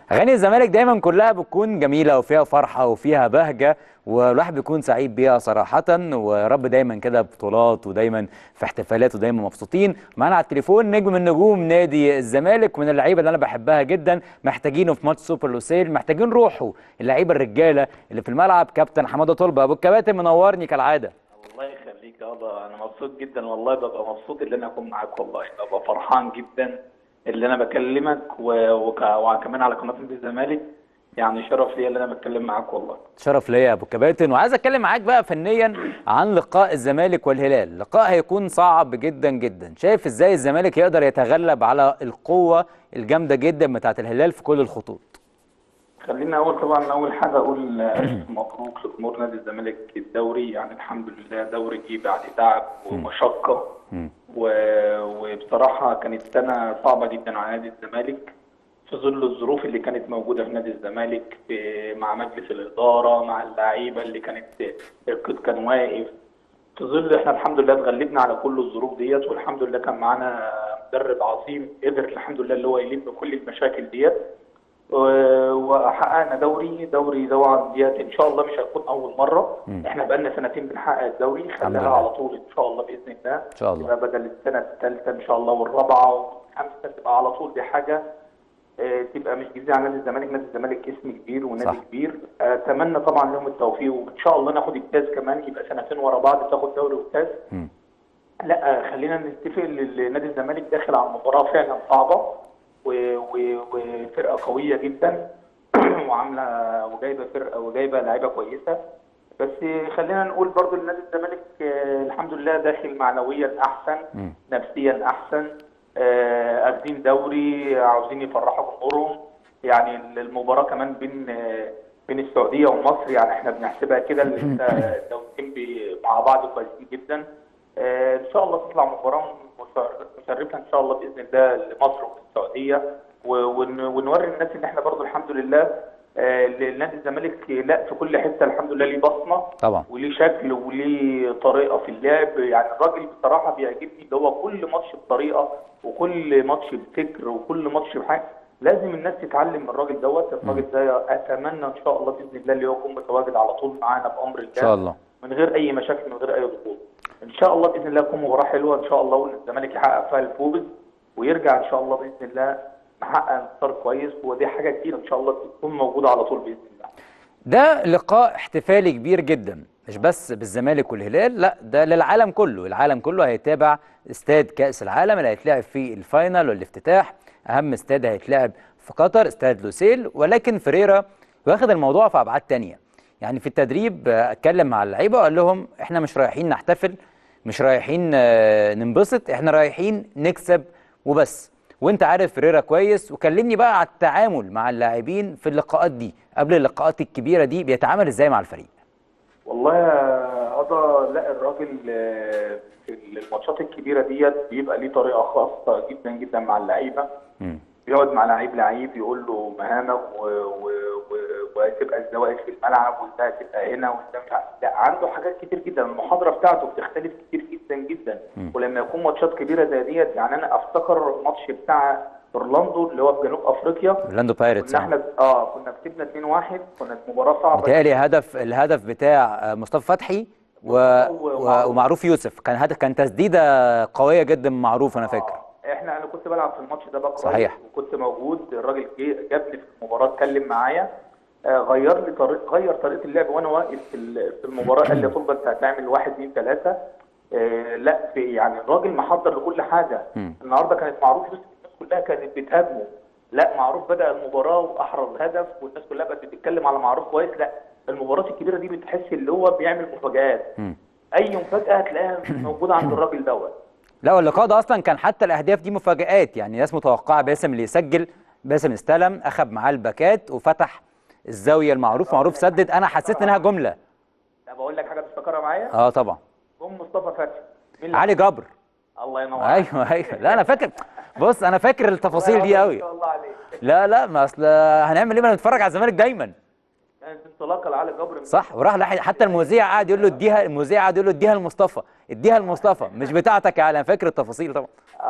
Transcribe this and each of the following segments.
اغاني الزمالك دايما كلها بتكون جميله وفيها فرحه وفيها بهجه والواحد بيكون سعيد بيها صراحه ورب دايما كده بطولات ودايما في احتفالات ودايما مبسوطين معانا على التليفون نجم من نجوم نادي الزمالك ومن اللعيبه اللي انا بحبها جدا محتاجينه في ماتش سوبر لوسيل محتاجين روحه اللعيبه الرجاله اللي في الملعب كابتن حماده طلبه ابو الكباتن منورني كالعاده الله يخليك يابا انا مبسوط جدا والله ببقى مبسوط ان انا اكون معاك والله ببقى فرحان جدا اللي انا بكلمك و... وك... وكمان على قناه نادي الزمالك يعني شرف ليا اللي انا بتكلم معاك والله شرف ليا يا ابو الكباتن وعايز اتكلم معاك بقى فنيا عن لقاء الزمالك والهلال لقاء هيكون صعب جدا جدا شايف ازاي الزمالك يقدر يتغلب على القوه الجامده جدا بتاعه الهلال في كل الخطوط خلينا اول طبعا اول حاجه اقول الف مبروك لجمهور نادي الزمالك الدوري يعني الحمد لله دوري جه بعد تعب ومشقه و... وبصراحه كانت سنه صعبه جدا على نادي الزمالك في ظل الظروف اللي كانت موجوده في نادي الزمالك في... مع مجلس الاداره مع اللعيبه اللي كانت القيد كان واقف في ظل احنا الحمد لله اتغلبنا على كل الظروف ديت والحمد لله كان معانا مدرب عظيم قدر الحمد لله اللي هو يلم كل المشاكل ديت وحققنا دوري دوري طبعا ديت ان شاء الله مش هتكون اول مره م. احنا بقالنا سنتين بنحقق الدوري خلينا على طول ان شاء الله باذن الله ان شاء الله يبقى بدل السنه الثالثه ان شاء الله والرابعه والخامسه تبقى على طول دي حاجه اه تبقى مش جديده على نادي الزمالك نادي الزمالك اسم كبير ونادي صح. كبير اتمنى طبعا لهم التوفيق وان شاء الله ناخد الكاس كمان يبقى سنتين ورا بعض تاخد دوري وكاس لا خلينا نتفق ان نادي الزمالك داخل على مباراه فعلا صعبه وفرقه قويه جدا وعامله وجايبه فرقه وجايبه لعيبه كويسه بس خلينا نقول برضو ان نادي الزمالك الحمد لله داخل معنويا احسن م. نفسيا احسن اخذين دوري عاوزين يفرحوا جمهورهم يعني المباراه كمان بين بين السعوديه ومصر يعني احنا بنحسبها كده الدولتين مع بعض كويسين جدا ان شاء الله تطلع مباراه مشرفه ان شاء الله باذن الله لمصر والسعوديه ونوري الناس ان احنا برضو الحمد لله نادي الزمالك لا في كل حته الحمد لله ليه بصمه طبعا وليه شكل وليه طريقه في اللعب يعني الراجل بصراحه بيعجبني اللي هو كل ماتش بطريقه وكل ماتش بفكر وكل ماتش بحاجه لازم الناس تتعلم من الراجل دوت الراجل ده اتمنى ان شاء الله باذن الله اللي هو يكون متواجد على طول معانا بامر الله ان شاء الله من غير اي مشاكل من غير اي ضغوط ان شاء الله باذن الله تكون مباراه حلوه ان شاء الله والزمالك يحقق فيها الفوز ويرجع ان شاء الله باذن الله محقق انتصار كويس ودي حاجه كتير ان شاء الله تكون موجوده على طول باذن الله. ده لقاء احتفالي كبير جدا مش بس بالزمالك والهلال لا ده للعالم كله، العالم كله هيتابع استاد كاس العالم اللي هيتلعب فيه الفاينل والافتتاح، اهم استاد هيتلعب في قطر استاد لوسيل ولكن فريرا واخد الموضوع في ابعاد ثانيه. يعني في التدريب اتكلم مع اللعيبه وقال لهم احنا مش رايحين نحتفل مش رايحين ننبسط احنا رايحين نكسب وبس وانت عارف فريرا كويس وكلمني بقى على التعامل مع اللاعبين في اللقاءات دي قبل اللقاءات الكبيره دي بيتعامل ازاي مع الفريق والله يا قضا لا الراجل في الماتشات الكبيره ديت بيبقى ليه طريقه خاصه جدا جدا مع اللعيبه بيقعد مع لعيب لعيب يقول له مهامك و... و... وتبقى ازاي واقف في الملعب وازاي تبقى هنا وازاي مش لا عنده حاجات كتير جدا المحاضره بتاعته بتختلف كتير جدا جدا م. ولما يكون ماتشات كبيره زي ديت يعني انا افتكر الماتش بتاع اورلاندو اللي هو في جنوب افريقيا اورلاندو بايرتس كنا احنا اه كنا كسبنا 2-1 كانت مباراه صعبه بتهيألي هدف الهدف بتاع مصطفى فتحي و... و... ومعروف يوسف كان هدف كان تسديده قويه جدا معروف انا فاكر آه. احنا انا كنت بلعب في الماتش ده بقى صحيح وكنت موجود الراجل جابني في المباراه اتكلم معايا غير لي طريق غير طريقه اللعب وانا واقف في المباراه قال لي طلبه انت هتعمل واحد اثنين ثلاثه آه لا في يعني الراجل محضر لكل حاجه م. النهارده كانت معروف الناس كلها كانت بتهاجمه لا معروف بدا المباراه واحرز هدف والناس كلها بقت بتتكلم على معروف كويس لا المباريات الكبيره دي بتحس اللي هو بيعمل مفاجآت اي مفاجاه هتلاقيها موجوده عند الراجل دوت لا واللقاء ده اصلا كان حتى الاهداف دي مفاجآت يعني ناس متوقعه باسم اللي يسجل باسم استلم اخذ معاه الباكات وفتح الزاويه المعروف معروف سدد انا حسيت انها جمله لا بقول لك حاجه تفتكرها معايا اه طبعا ام مصطفى فتحي علي جبر الله ينور ايوه ايوه لا انا فاكر بص انا فاكر التفاصيل دي قوي الله عليك لا لا ما اصل هنعمل ايه ما نتفرج على الزمالك دايما كانت انطلاقه لعلي جبر صح وراح لح... حتى المذيع قعد يقول له اديها المذيع قعد يقول له اديها لمصطفى اديها لمصطفى مش بتاعتك يا علي انا فاكر التفاصيل طبعا آه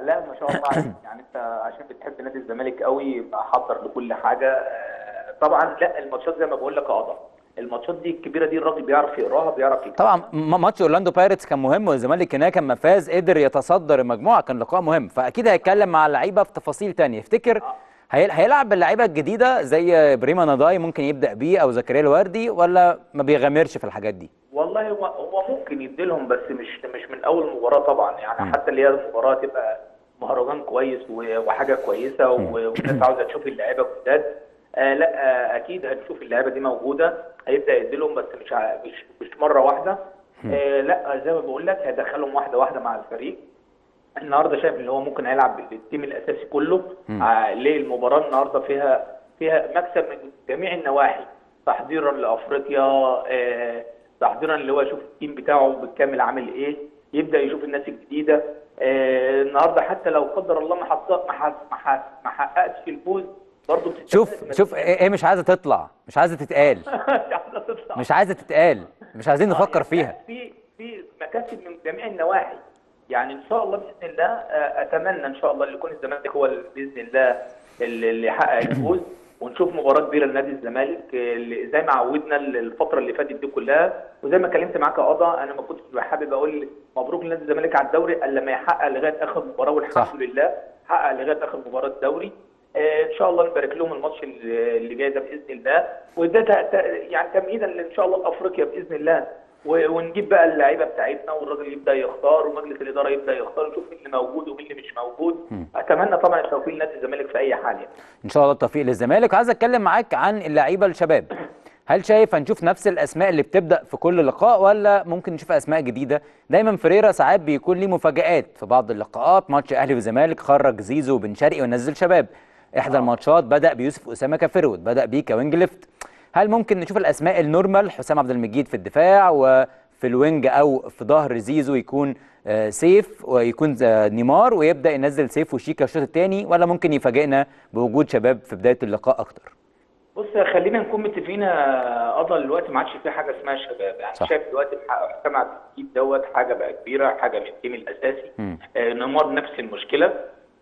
لا ما شاء الله عليك يعني انت عشان بتحب نادي الزمالك قوي يبقى حضر لكل حاجه آه، طبعا لا الماتشات زي ما بقول لك اقدر الماتشات دي الكبيره دي الراجل بيعرف يقراها بيعرف يكتبها. طبعا م- ماتش اورلاندو بايرتس كان مهم والزمالك هناك لما فاز قدر يتصدر المجموعه كان لقاء مهم فاكيد هيتكلم مع اللعيبه في تفاصيل تانية يفتكر هي- هيلعب باللعيبه الجديده زي بريما نضاي ممكن يبدا بيه او زكريا الوردي ولا ما بيغامرش في الحاجات دي والله هو هو ممكن يديلهم بس مش مش من اول مباراه طبعا يعني حتى اللي هي المباراه تبقى مهرجان كويس و- وحاجه كويسه و- والناس عاوزه تشوف اللعيبه الجداد آه لا آه اكيد هتشوف اللعيبه دي موجوده هيبدا يديلهم بس مش ع- مش مش مره واحده آه لا زي ما بقول لك هيدخلهم واحده واحده مع الفريق النهارده شايف اللي هو ممكن هيلعب بالتيم الاساسي كله آه ليه المباراه النهارده فيها فيها مكسب من جميع النواحي تحضيرا لافريقيا آه تحضيرا اللي هو يشوف التيم بتاعه بالكامل عامل ايه يبدا يشوف الناس الجديده آه النهارده حتى لو قدر الله ما حقق ما حقق- ما حقق- ما حققتش الفوز برضه شوف شوف ايه إيه مش عايزه تطلع مش عايزه تتقال مش عايزه تتقال مش عايزين نفكر فيها في في مكاسب من جميع النواحي يعني ان شاء الله باذن الله آه، اتمنى ان شاء الله ان يكون الزمالك هو اللي باذن الله اللي اللي يحقق الفوز ونشوف مباراه كبيره لنادي الزمالك آه، اللي زي ما عودنا الفتره اللي فاتت دي كلها وزي ما كلمت معاك يا قضا انا ما كنتش حابب اقول مبروك لنادي الزمالك على الدوري الا لما يحقق لغايه اخر مباراه والحمد صح. لله حقق لغايه اخر مباراه الدوري آه، ان شاء الله نبارك لهم الماتش اللي اللي جاي ده باذن الله وده ت- ت- يعني تمهيدا ان شاء الله لافريقيا باذن الله و- ونجيب بقى اللعيبه بتاعتنا والراجل يبدا يختار ومجلس الاداره يبدا يختار يشوف مين اللي موجود ومين اللي مش موجود اتمنى طبعا التوفيق لنادي الزمالك في اي حال يعني ان شاء الله التوفيق للزمالك وعايز اتكلم معاك عن اللعيبه الشباب هل شايف هنشوف نفس الاسماء اللي بتبدا في كل لقاء ولا ممكن نشوف اسماء جديده دايما فريرا ساعات بيكون ليه مفاجات في بعض اللقاءات ماتش اهلي وزمالك خرج زيزو وبن شرقي ونزل شباب احدى الماتشات بدا بيوسف اسامه كفرود بدا بيه كوينج ليفت هل ممكن نشوف الاسماء النورمال حسام عبد المجيد في الدفاع وفي الوينج او في ظهر زيزو يكون آه، سيف ويكون آه، نيمار ويبدا ينزل سيف وشيكا الشوط الثاني ولا ممكن يفاجئنا بوجود شباب في بدايه اللقاء اكتر بص خلينا نكون متفقين يا قضا دلوقتي ما عادش في حاجه اسمها شباب يعني صح. شايف دلوقتي محقق حسام عبد المجيد دوت حاجه بقى كبيره حاجه من التيم الاساسي مم. آه نيمار نفس المشكله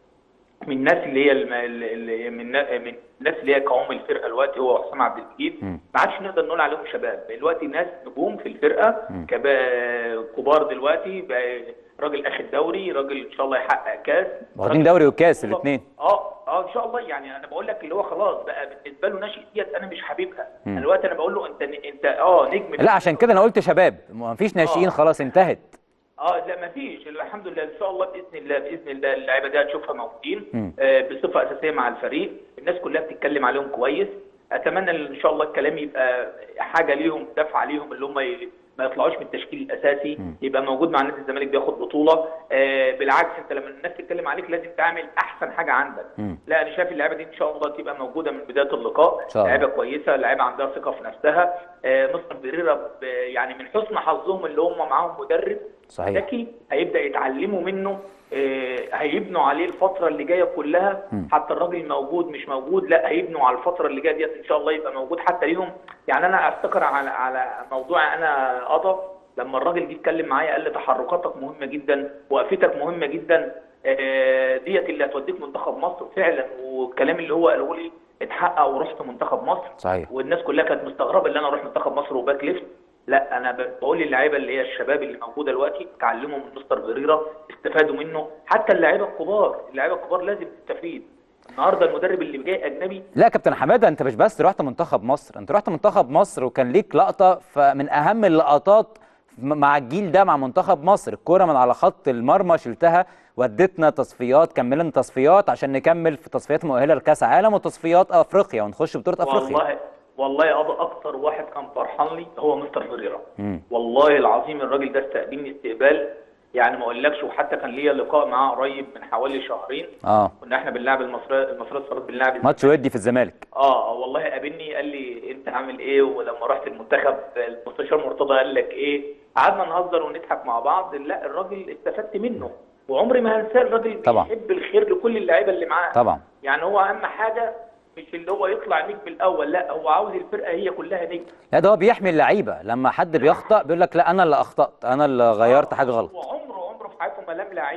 من الناس اللي هي الم... اللي من من الناس اللي هي قوام الفرقه دلوقتي هو حسام عبد المجيد مم. ما عادش نقدر نقول عليهم شباب دلوقتي ناس نجوم في الفرقه كبا... كبار دلوقتي بقى راجل اخد دوري راجل ان شاء الله يحقق كاس واخدين راجل- دوري وكاس الاثنين اه اه ان شاء الله يعني انا بقول لك اللي هو خلاص بقى بالنسبه له ناشئ ديت انا مش حبيبها مم. انا دلوقتي انا بقول له انت انت اه نجم لا عشان كده انا قلت شباب ما فيش ناشئين آه. خلاص انتهت اه لا ما فيش الحمد لله ان شاء الله باذن الله باذن الله اللعيبه دي هتشوفها مم. موجودين آه بصفه اساسيه مع الفريق الناس كلها بتتكلم عليهم كويس اتمنى ان شاء الله الكلام يبقى حاجه ليهم دفعه ليهم اللي هم ي- ما يطلعوش من التشكيل الاساسي يبقى موجود مع نادي الزمالك بياخد بطوله آه بالعكس انت لما الناس تتكلم عليك لازم تعمل احسن حاجه عندك مم. لا انا شايف اللعيبه دي ان شاء الله تبقى موجوده من بدايه اللقاء شاء الله. لعيبه كويسه لعيبه عندها ثقه في نفسها آه مستر بيريرا ب- يعني من حسن حظهم اللي هم معاهم مدرب صحيح. ذكي هيبدا يتعلموا منه آه، هيبنوا عليه الفتره اللي جايه كلها حتى الراجل موجود مش موجود لا هيبنوا على الفتره اللي جايه ديت ان شاء الله يبقى موجود حتى ليهم يعني انا افتكر على على موضوع انا قضى لما الراجل جه يتكلم معايا قال لي تحركاتك مهمه جدا وقفتك مهمه جدا آه، ديت اللي هتوديك منتخب مصر فعلا والكلام اللي هو قاله لي اتحقق ورحت منتخب مصر صحيح والناس كلها كانت مستغربه ان انا اروح منتخب مصر وباك ليفت لا انا ب- بقول للعيبه اللي هي الشباب اللي موجوده دلوقتي اتعلموا من مستر فيريرا استفادوا منه حتى اللعيبه الكبار اللعيبه الكبار لازم تستفيد النهارده المدرب اللي جاي اجنبي لا يا كابتن حماده انت مش بس رحت منتخب مصر انت رحت منتخب مصر وكان ليك لقطه فمن اهم اللقطات م- مع الجيل ده مع منتخب مصر الكوره من على خط المرمى شلتها ودتنا تصفيات كملنا تصفيات عشان نكمل في تصفيات مؤهله لكاس عالم وتصفيات افريقيا ونخش بطوله افريقيا والله والله يا ابو اكتر واحد كان فرحان لي هو مستر فيريرا مم. والله العظيم الراجل ده استقبلني استقبال يعني ما اقولكش وحتى كان ليا لقاء معاه قريب من حوالي شهرين اه كنا احنا بنلعب المصريه المصريه اتصالات بنلعب ماتش ودي في الزمالك اه والله قابلني قال لي انت عامل ايه ولما رحت المنتخب المستشار مرتضى قال لك ايه قعدنا نهزر ونضحك مع بعض لا الراجل استفدت منه وعمري ما هنساه الراجل طبعا. بيحب الخير لكل اللعيبه اللي معاه طبعا يعني هو اهم حاجه مش اللي هو يطلع نجم الاول لا هو عاوز الفرقه هي كلها نجم لا ده هو بيحمي اللعيبه لما حد بيخطأ بيقول لك لا انا اللي اخطأت انا اللي غيرت حاجه غلط وعمره عمره في حياته ما لام لعيب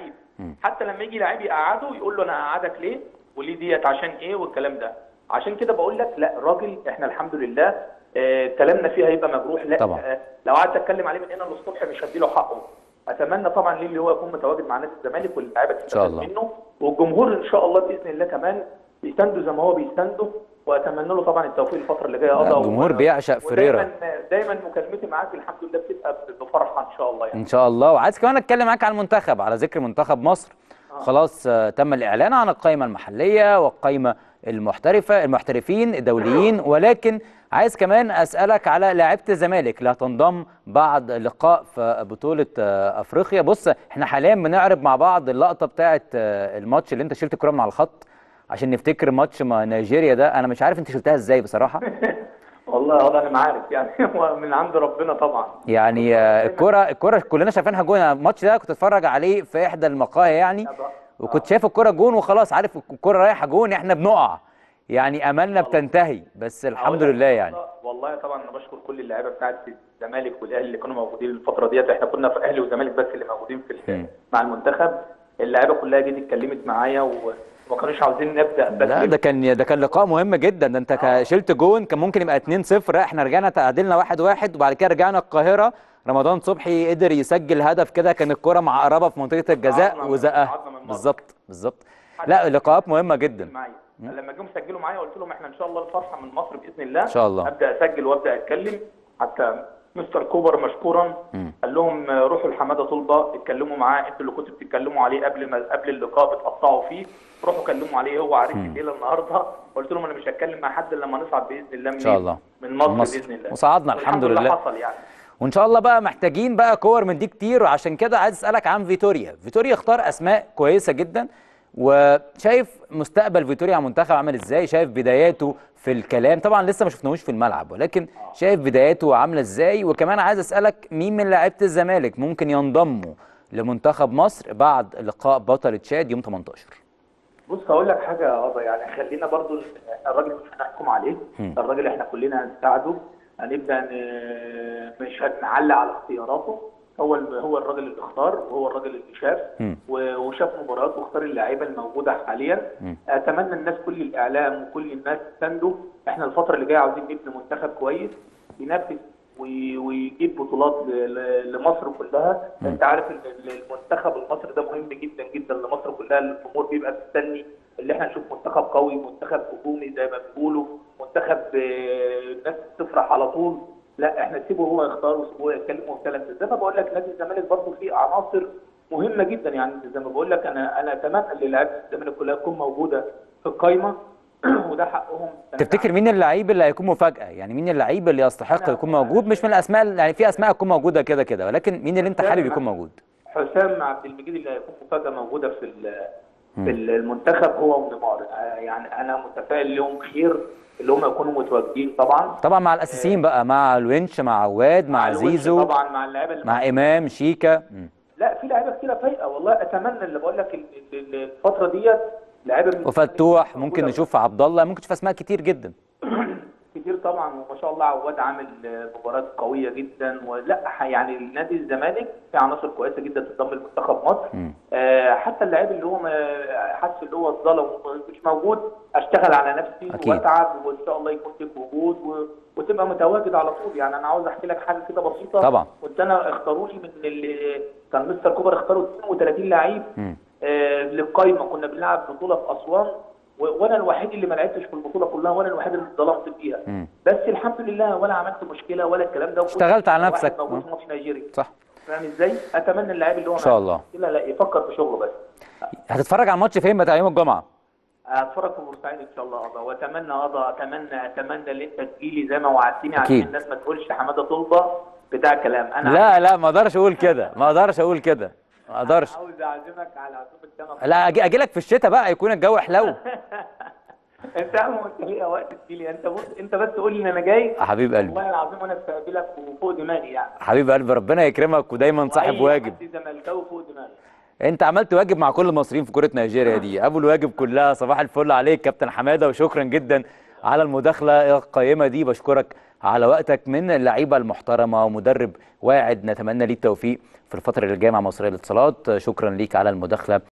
حتى لما يجي لعيب يقعده يقول له انا هقعدك ليه وليه ديت عشان ايه والكلام ده عشان كده بقول لك لا الراجل احنا الحمد لله آه كلامنا فيه هيبقى مجروح لا طبعا. آه لو قعدت اتكلم عليه من هنا للصبح مش هديله حقه اتمنى طبعا ليه اللي هو يكون متواجد مع نادي الزمالك واللاعيبه شاء الله. منه والجمهور ان شاء الله باذن الله كمان بيسانده زي ما هو بيسانده واتمنى له طبعا التوفيق الفتره اللي جايه لا، الجمهور بيعشق فريرة. ودايما دايما مكالمتي معاك الحمد لله بتبقى بفرحه ان شاء الله يعني ان شاء الله وعايز كمان اتكلم معاك عن المنتخب على ذكر منتخب مصر خلاص آه، تم الاعلان عن القائمه المحليه والقائمه المحترفه المحترفين الدوليين ولكن عايز كمان اسالك على لاعيبه الزمالك اللي هتنضم بعد لقاء في بطوله آه، افريقيا بص احنا حاليا بنعرض مع بعض اللقطه بتاعه آه، الماتش اللي انت شلت الكره من على الخط عشان نفتكر ماتش مع نيجيريا ده انا مش عارف انت شلتها ازاي بصراحه والله والله انا ما عارف يعني هو من عند ربنا طبعا يعني آه، الكرة الكرة كلنا شايفينها جون أنا الماتش ده كنت اتفرج عليه في احدى المقاهي يعني وكنت شايف الكرة جون وخلاص عارف الكرة رايحة جون احنا بنقع يعني املنا بتنتهي بس الحمد لله يعني والله- والله طبعا انا بشكر كل اللعيبه بتاعت الزمالك والاهلي اللي كانوا موجودين الفتره ديت احنا كنا في اهلي وزمالك بس اللي موجودين في ال- مع المنتخب اللعيبه كلها جت اتكلمت معايا وما كانوش عاوزين نبدا بس لا ده كان ده كان لقاء مهم جدا ده انت كا- شلت جون كان ممكن يبقى 2-0 لا احنا رجعنا تعادلنا 1-1 وبعد كده رجعنا القاهرة رمضان صبحي قدر يسجل هدف كده كان الكرة معقربة في منطقة الجزاء صعدنا من- وزقها صعدنا من الماتش. بالظبط بالظبط لا لقاءات مهمة جدا معايا لما جم سجلوا معايا قلت لهم احنا ان شاء الله الفرحه من مصر باذن الله إن شاء الله. ابدا اسجل وابدا اتكلم حتى مستر كوبر مشكورا قال لهم آه، روحوا لحماده طلبه اتكلموا معاه انتوا اللي كنتوا بتتكلموا عليه قبل ما قبل اللقاء بتقطعوا فيه روحوا كلموا عليه هو عارف الليله النهارده قلت لهم انا مش هتكلم مع حد إلا لما نصعد باذن الله من إن شاء الله. من مصر, من مصر. باذن الله وصعدنا الحمد والحمد لله. حصل يعني وان شاء الله بقى محتاجين بقى كور من دي كتير وعشان كده عايز اسالك عن فيتوريا فيتوريا اختار اسماء كويسه جدا وشايف مستقبل فيتوريا على المنتخب عامل ازاي شايف بداياته في الكلام طبعا لسه ما شفناهوش في الملعب ولكن شايف بداياته عامله ازاي وكمان عايز اسالك مين من لاعيبه الزمالك ممكن ينضموا لمنتخب مصر بعد لقاء بطل تشاد يوم 18 بص هقول لك حاجه يا قضا يعني خلينا برضو الراجل مش هنحكم عليه الراجل احنا كلنا هنساعده هنبدا ن- مش هنعلق على اختياراته هو الم- هو الراجل اللي اختار وهو الراجل اللي شاف و- وشاف مباريات واختار اللعيبه الموجوده حاليا اتمنى الناس كل الاعلام وكل الناس تسانده احنا الفتره اللي جايه عاوزين نبني منتخب كويس ينافس وي- ويجيب بطولات ل- ل- لمصر كلها انت عارف ان ال- المنتخب المصري ده مهم جدا جدا لمصر كلها الجمهور بيبقى مستني اللي احنا نشوف منتخب قوي منتخب هجومي زي ما بيقولوا منتخب آه، الناس تفرح على طول لا احنا سيبه هو يختار وسيبه يتكلم والكلام ده زي ما بقول لك نادي الزمالك برضه فيه عناصر مهمه جدا يعني زي ما بقول لك انا انا اتمنى ان لعيبه الزمالك كلها تكون موجوده في القايمه وده حقهم تفتكر مين اللعيب اللي هيكون مفاجاه يعني مين اللعيب اللي يستحق يكون موجود مش من الاسماء يعني في اسماء تكون موجوده كده كده ولكن مين اللي انت حابب يكون موجود حسام عبد المجيد اللي هيكون مفاجاه موجوده في ال- في المنتخب هو ونيمار آه، يعني انا متفائل لهم خير اللي هم يكونوا متواجدين طبعا طبعا مع الاساسيين بقى مع الونش مع عواد مع, الوش زيزو طبعا مع اللعيبه اللي مع امام شيكا مم. لا في لعيبه كتيره فايقه والله اتمنى اللي بقول لك ال- ال- ال- الفتره ديت لعيبه من- وفتوح ممكن موجودة. نشوف عبد الله ممكن نشوف اسماء كتير جدا كتير طبعا وما شاء الله عواد عامل آه، مباراه قويه جدا ولا ح- يعني نادي الزمالك في عناصر كويسه جدا تنضم لمنتخب مصر آه حتى اللاعب اللي هو ما- حاسس اللي هو اتظلم ومش موجود اشتغل على نفسي أكيد. واتعب وان شاء الله يكون لك وجود و... وتبقى متواجد على طول يعني انا عاوز احكي لك حاجه كده بسيطه طبعا. كنت انا اختاروا لي من اللي كان مستر كوبر اختاروا 32 لعيب آه للقايمه كنا بنلعب بطوله في اسوان و- وانا الوحيد اللي ما لعبتش في البطوله كلها وانا الوحيد اللي اتظلمت فيها بس الحمد لله ولا عملت مشكله ولا الكلام ده وكنت اشتغلت على واحد نفسك. موجود آه. في ماتش نيجيريا صح فاهم ازاي؟ اتمنى اللاعب اللي هو إن شاء الله. لا لا يفكر في شغله بس هتتفرج على الماتش فين بتاع يوم الجمعه اتفرج في بورسعيد ان شاء الله قضا واتمنى قضا اتمنى اتمنى ان انت تجيلي زي ما وعدتني عشان أكيد. الناس ما تقولش حماده طلبه بتاع كلام انا لا لا ما اقدرش اقول كده ما اقدرش اقول كده ما اقدرش عاوز اعزمك على عزومه سنه لا اجي لك في الشتاء بقى يكون الجو حلو انت يا عم قلت لي وقت تجيلي انت بص انت بس قول لي ان انا جاي يا حبيب قلبي والله العظيم وانا استقبلك وفوق دماغي يعني حبيب قلبي ربنا يكرمك ودايما صاحب وأي واجب حد زملكاوي فوق دماغي انت عملت واجب مع كل المصريين في كرة نيجيريا دي ابو الواجب كلها صباح الفل عليك كابتن حماده وشكرا جدا على المداخله القيمه دي بشكرك على وقتك من اللعيبه المحترمه ومدرب واعد نتمنى ليه التوفيق في الفتره اللي جايه مع مصريه للاتصالات شكرا ليك على المداخله